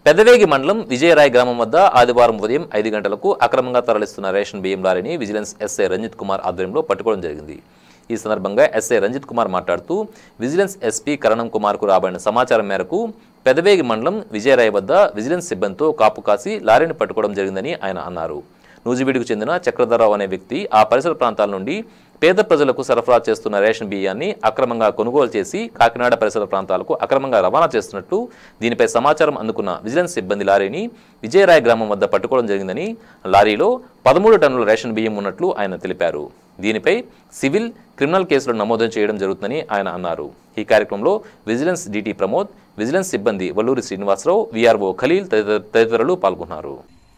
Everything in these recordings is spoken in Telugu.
పెదవేగి మండలం విజయరాయ్ గ్రామం వద్ద ఆదివారం ఉదయం ఐదు గంటలకు అక్రమంగా తరలిస్తున్న రేషన్ బియ్యం లారీని విజిలెన్స్ ఎస్ఐ రంజిత్ కుమార్ ఆధ్వర్యంలో పట్టుకోవడం జరిగింది ఈ సందర్భంగా ఎస్ఐ రంజిత్ కుమార్ మాట్లాడుతూ విజిలెన్స్ ఎస్పీ కరణం కుమార్కు రాబడిన సమాచారం మేరకు పెదవేగి మండలం విజయరాయ్ వద్ద విజిలెన్స్ సిబ్బందితో కాపు కాసి లారీని పట్టుకోవడం జరిగిందని ఆయన అన్నారు నూజివీడుకు చెందిన చక్రధరరావు అనే వ్యక్తి ఆ పరిసర ప్రాంతాల నుండి పేద ప్రజలకు సరఫరా చేస్తున్న రేషన్ బియ్యాన్ని అక్రమంగా కొనుగోలు చేసి కాకినాడ పరిసర ప్రాంతాలకు అక్రమంగా రవాణా చేస్తున్నట్టు దీనిపై సమాచారం అందుకున్న విజిలెన్స్ సిబ్బంది లారీని విజయరాయ్ గ్రామం వద్ద పట్టుకోవడం జరిగిందని లారీలో పదమూడు టన్నుల రేషన్ బియ్యం ఉన్నట్లు ఆయన తెలిపారు దీనిపై సివిల్ క్రిమినల్ కేసులు నమోదు చేయడం జరుగుతుందని ఆయన అన్నారు ఈ కార్యక్రమంలో విజిలెన్స్ డిటి ప్రమోద్ విజిలెన్స్ సిబ్బంది వల్లూరి శ్రీనివాసరావు విఆర్ఓ ఖలీల్ తదితర- తదితరులు పాల్గొన్నారు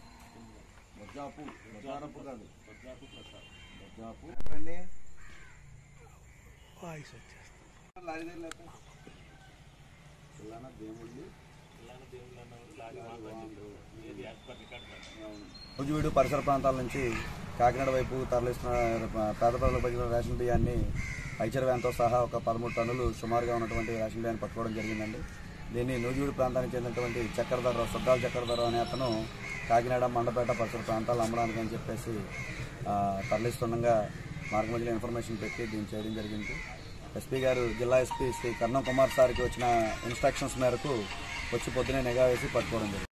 భుజవీడు పరిసర ప్రాంతాల నుంచి కాకినాడ వైపు తరలిస్తున్న పేద ప్రజలకు పంచిన రేషన్ బియ్యాన్ని ఐచర్ వ్యాన్తో సహా ఒక పదమూడు టన్నులు సుమారుగా ఉన్నటువంటి రేషన్ బియ్యాన్ని పట్టుకోవడం జరిగిందండి దీన్ని నూజివీడు ప్రాంతానికి చెందినటువంటి చక్రధర సుద్దాల చక్రధర అనే అతను కాకినాడ మండపేట పరిసర ప్రాంతాలు అమ్మడానికి అని చెప్పేసి ఆ, తరలిస్తుండగా మార్గ మధ్యలో ఇన్ఫర్మేషన్ పెట్టి దీన్ని చేయడం జరిగింది ఎస్పీ గారు జిల్లా ఎస్పీ శ్రీ కర్ణం కుమార్ సార్కి వచ్చిన ఇన్స్ట్రక్షన్స్ మేరకు వచ్చి పొద్దునే నిఘా వేసి పట్టుకోవడం జరిగింది